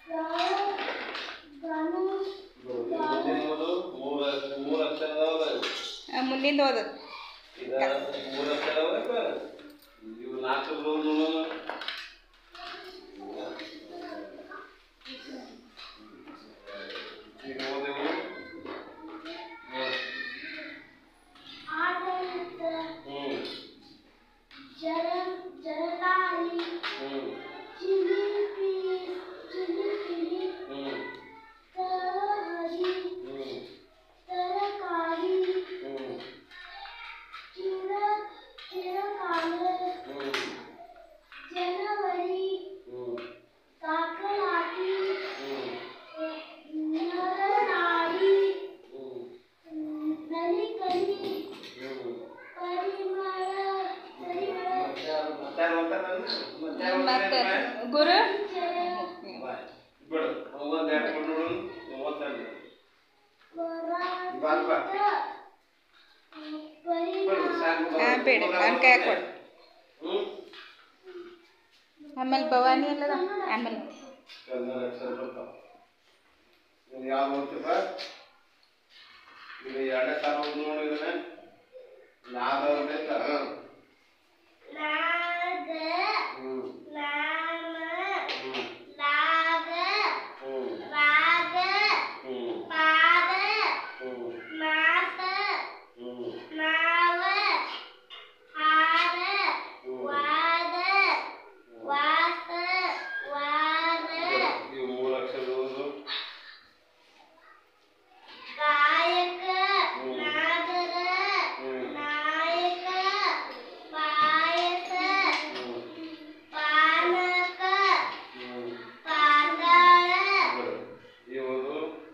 ಮುಂದಿನದು ಮೂರ ಮೂರು ಅಕ್ಷರ ಅದಾವಲ್ಲ ಇವು. ಮುಂದಿಂದ ಓದೋದು ಇದ ಮೂರು ಅಕ್ಷರ ಅದಾವಲ್ಲ ಇವು ನಾಲ್ಕು ಅದಾವು ನೋಡೋಣ. ಈಗ ಓದಿವು. ಹ್ಮ್ ಹ್ಮ್ ಹ್ಮ್ ಹ್ಮ್ ಹ್ಮ್ ಹ್ಮ್ ಜನವರಿ ಹ್ಮ್ ಕಾಕಲಾಟಿ ಹ್ಮ್ ನರನಾಡಿ ಹ್ಮ್ ನಲಿಕಲಿ ಹ್ಮ್ ಪರಿಮಳ ಪರಿಮಳ ಮತ್ತೆ ಯಾರು ಓದ್ತಾರಲ್ಲ? ಮತ್ತೆ ಯಾರು ಮತ್ತೆ ಓದ್ತಾರೆ? ಗುರು ಬಾಯ್. ಬಿಡು ಒಂದ್ ಎರಡು ಕೊಡು ನೋಡು ಓದ್ತಾನೆ ಬಾ, ಬಾ. ಬಿಡು ಸಾಕು ಬಾ. ಹಾಂ ಬೇಡ ನನ್ನ ಕೈ ಕೊಡು ಹ್ಮ್ ಆಮೇಲೆ ಭವಾನಿ ಅಲ್ಲದ ಆಮೇಲೆ ಕನ್ನಡ ಅಕ್ಷರ ಬರ್ತಾವ ಇದು ಯಾವ್ದು ಓದ್ತೀಪ ಇದು ಎರಡನೇ ಸಾಲ ಓದ್ ನೋಡಿ ಇದನ್ನ ನಾಲ್ಕು ಬೇಕಾ ನಾಗ ಹ್ಮ್ ನಾಮ ಹ್ಮ್ ಲಾಗ ಹ್ಮ್ ರಾಗ ಹ್ಮ್ ಪಾದ ಹ್ಮ್ ಮಾತ ಹ್ಮ್ ಮಾವ ಹಾರ ಹ್ಮ್. ವಾದ ವಾಸ ವಾರ ಇವು ಮೂರು ಅಕ್ಷರ ಓದು ಗಾಯಕ ಹ್ಮ್. ನಾಗರ ಹ್ಮ್. ನಾಯಕ ಪಾಯಸ ಹ್ಮ್ ಪಾನಕ ಹ್ಮ್ ಪಾಂಡಾಳ ಬಿಡು. ಇವು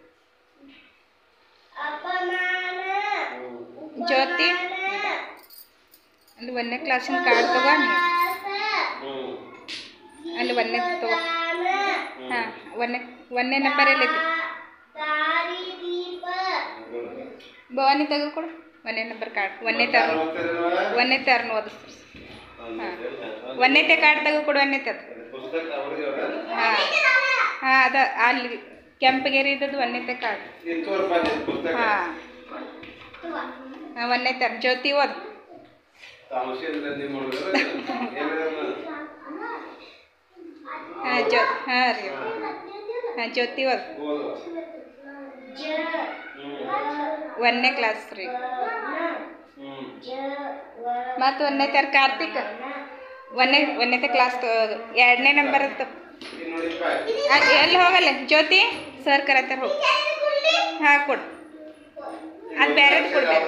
ಅಪಮಾನ ಹ್ಮ್ ಜ್ಯೋತಿ ಉಪಮಾನ, ಅಲ್ಲಿ ಒಂದನೇ ಕ್ಲಾಸಿನ ಕಾರ್ಡ್ ತಗೋ ನೀವು ಉಪವಾಸ, ಹ್ಮ್ ಅಲ್ಲಿ ಒಂದನೇ ತಗೋ ದಾನ, ಹಾಂ ಒಂದನೇ ಒಂದನೇ ನಂಬರ್ ಎಲ್ಲೈತಿ ದಾರಿದೀಪ ಬಿಡು. ಭವಾನಿ ತೆಗೆದು ಕೊಡು ಒಂದನೇ ನಂಬರ್ ಕಾರ್ಡ್ ಒಂದನೇ ತರ ಯಾರು ಓದ್ತಾರಿಲ್ವಾ? ಒಂದನೇ ತರನ ಓದಿಸ್ತೀರಿ ಒಂದೇ ಒಂದನೇ ಕಾರ್ಡ್ ತೆಗೆದು ಕೊಡು ಒಂದನೇ ತರ ಪುಸ್ತಕ ಅವ್ರಿಗೆ ಅವ್ರ? ಹಾಂ ಹಾಂ ಅದ ಅಲ್ಲಿ ಕೆಂಪಗೆರೆ ಇದ್ದದ್ದು ಒಂದನೇ ಕಾರ್ಡ್ ಇದು ತೋರ್ಪ ನಿನ್ ಪುಸ್ತಕ ಹಾಂ ಹಾಂ ಒಂದನೇ ತರ ಜ್ಯೋತಿ ಓದು ತಾಮಸಿಯಿಂದ ದಂಧೆ ಮಾಡಿದ್ರು ಏನಿದೆ ಹಾಂ ಜ್ಯೋ ಹಾಂ ರೀ ಹಾಂ ಜ್ಯೋತಿ ಓದು ಓದು ಜ ಹ್ಮ್ ಒಂದನೇ ಕ್ಲಾಸ್ ರೀ ಹ್ಮ್ ಜ ವ ಮತ್ತು ಒಂದನೇ ತರ ಕಾರ್ತಿಕ್ ಒಂದನೇ ಒಂದನೇ ಕ್ಲಾಸ್ ಎರಡನೇ ನಂಬರ್ ಇತ್ತು ಇದು ನೋಡಿಪ್ಪ ಆ, ಎಲ್ಲಿ ಹೋಗಲ್ಲ ಜ್ಯೋತಿ ಸರ್ ಕರತ್ತಾರ ಹೋಗಿ ಹಾಂ ಕೊಡು ಅದು ಬೇರೆದು ಕೊಡ್ಬೇಕು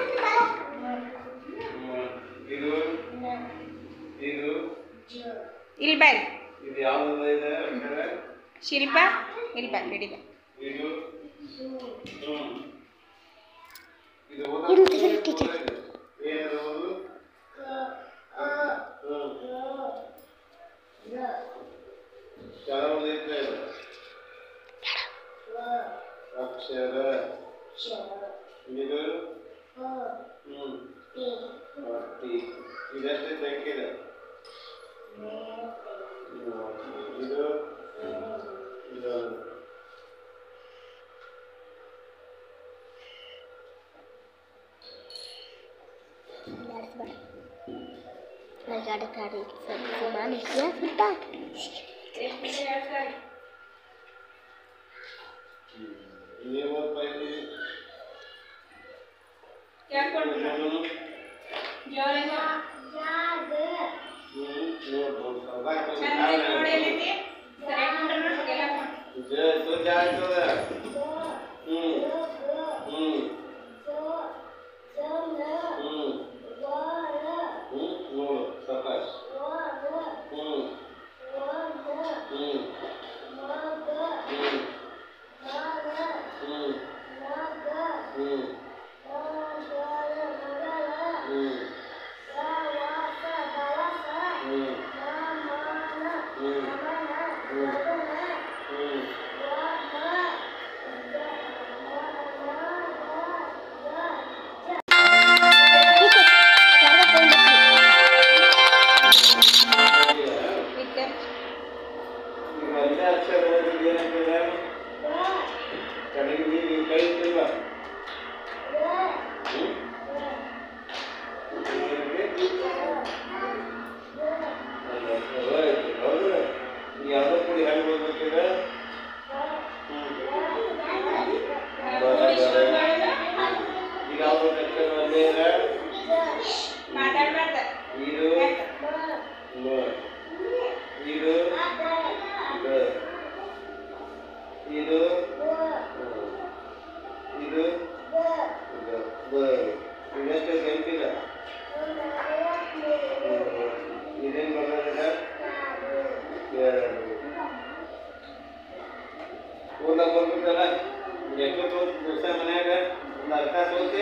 ಹ್ಮ್. ಇದು ಇದು ಇಲ್ಲಿ ಬಾಯ್ ಇದು ಯಾವ್ದು ಇದೆ ಅಕ್ಷರ? ಶಿಲ್ಪ ಇಲ್ಲಿ ಬಾ ಹಿಡಿದ ಇದು ಹ್ಮ್ ಇದು ಓದೋದು ಏನಿದೆ ಓದು ಹ್ಮ್ ಕೆಲವು ಐತೆ ಇದು. ಅಕ್ಷರ ಇದು ಹ್ಮ್ ಅಟ್ಟಿ ಇದೆಷ್ಟು ತೆಕ್ಕಿದೆ ಇದು ಇದು ನೀವು ಓದ್ತಾ ಇದ್ದೀರಿ ಹ್ಮ್ ಜಾಗ ಹ್ಮ್ ನೋಡ್ಬೋದು ಸಾಕು. ಜ तो क्या ಆಗ್ತದ ಹ್ಮ್ ಹ್ಮ್ ಹ್ಮ್ ಹ್ಮ್ ನೋಡು ಸಾಕಾಶ್ ಹ್ಮ್ ಹ್ಮ್ ಹ್ಮ್ ಹ್ಮ್ ಹ್ಮ್ ಹ್ಮ್ ಹ್ಮ್ ಹ್ಮ್ ಹ್ಮ್ ವಿದ್ಯಾ ಈಗ ಐದೇ ಅಕ್ಷರ ಏನಾಗ್ತದೆ ಕಡೆಗೆ ನೀವು ಕೈ ಇಟ್ಟಿಲ್ವಾ ಹ್ಮ್? ಏನಕ್ಕೆ? ಹೌದು ಈ ಯಾವುದೋ ಕೂಡಿ ಹೆಂಗೆ ಓದ್ಬೇಕೀಗ ಈಗ ಯಾವ್ದು ಅಕ್ಷರ ಒಂದೇ ಇದೆ ಮಾತಾಡ್ಬಾರ್ದ ಇದು ಮ. ಇದು ಗ. ಇದು ಹ. ಇದು ಗ. ಬ. ಇದೆಷ್ಟು ನೆನಪಿಲ್ಲ ಇದೇನು ಬರ್ತದೆ ಎರಡು ಓದಕ್ಕೆ ಬರ್ಬೇಕಲ್ಲ ಎಷ್ಟೊತ್ತು ದಿವಸ ಮನ್ಯಾಗ ಒಂದು ಅರ್ಥ ಓದಿ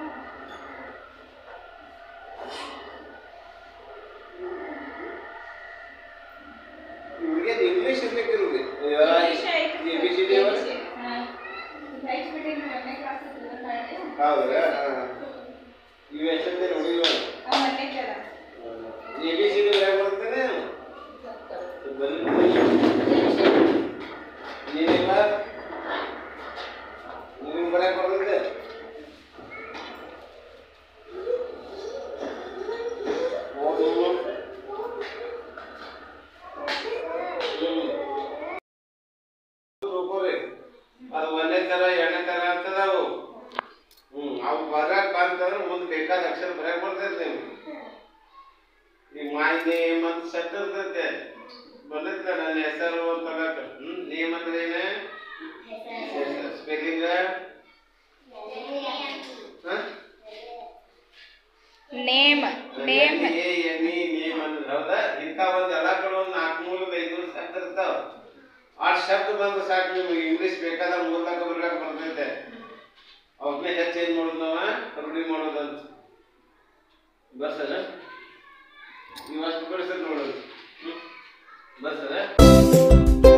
ಇವ್ರಿಗೆ ಇಂಗ್ಲೀಷ್ ಇರ್ಬೇಕಿರೋದು ಇಂಗ್ಲೀಷ್ ಐತಿ. ಎ ಬಿ ಸಿ ಡಿ ಹಾ. ಹೈಸ್ಪೀಡಿಗೆ ಒಂದನೇ ಕ್ಲಾಸ್ ಇರ್ತದೆ ಕಾಯ್ದೆ. ಹೌದಾ ಇವು ಎಷ್ಟಂತೆ ನೋಡಿಲ್ವ ಅವ್ ಒಂದನೇ ಕೆಲ. ಎ ಬಿ ಸಿ ಡಿ ಹೇಗೆ ಬರ್ತೇನೆ ಏನಿಲ್ಲ ನೀವು ಬರಕ್ಕೆ ಬರ್ತದೆ ಓದು ತಿಳ್ಕೊರಿ. ಅದು ಒಂದೇ ತರ ಎರಡನೇ ತರ ಅಂತದ ಅವು ಹ್ಮ್ ಅವು ಬರಕ್ ಬಂತಂದ್ರೆ ಮುಂದೆ ಬೇಕಾದ ಅಕ್ಷರ ಬರಕ್ ಬರ್ತೈತೆ ನೀವು ಈಗ ಮಾಯಿ ನೇಮ್ ಅಂತ ಸೆಟ್ ಇರ್ತೈತೆ ಬಂದೈತೆ ನನ್ನ ಹೆಸರು ಅಂತ ಹೇಳಕ್. ಹ್ಮ್ ನೇಮ್ ಅಂದ್ರೆ ಏನ spelling name name A N E name ಅಂದ್ರೆ ಹೌದಾ ಇಂಥ ಒಂದು ಎಲ್ಲ ಕಡೆ ಒಂದು ನಾಲ್ಕುನೂರು ಐದುನೂರು ಶಬ್ದ ಇರ್ತಾವ ಆ ಶಬ್ದ ಬಂದ್ರೆ ಸಾಕು ನಿಮಗೆ ಇಂಗ್ಲೀಷ್ ಬೇಕಾದ ಮೂರ್ನಾಲ್ಕ ಬರ್ಲಾಕ ಬರ್ತೈತೆ ಅವನ್ನೇ ಹೆಚ್ಚು ಏನು ಮಾಡೋದು ನಾವು ರೂಢಿ ಮಾಡೋದಂತ ಬರ್ಸದ ನೀವು ಅಷ್ಟು ಕಳಿಸೋದು ನೋಡೋದು ಹ್ಮ್ ಬರ್ಸದ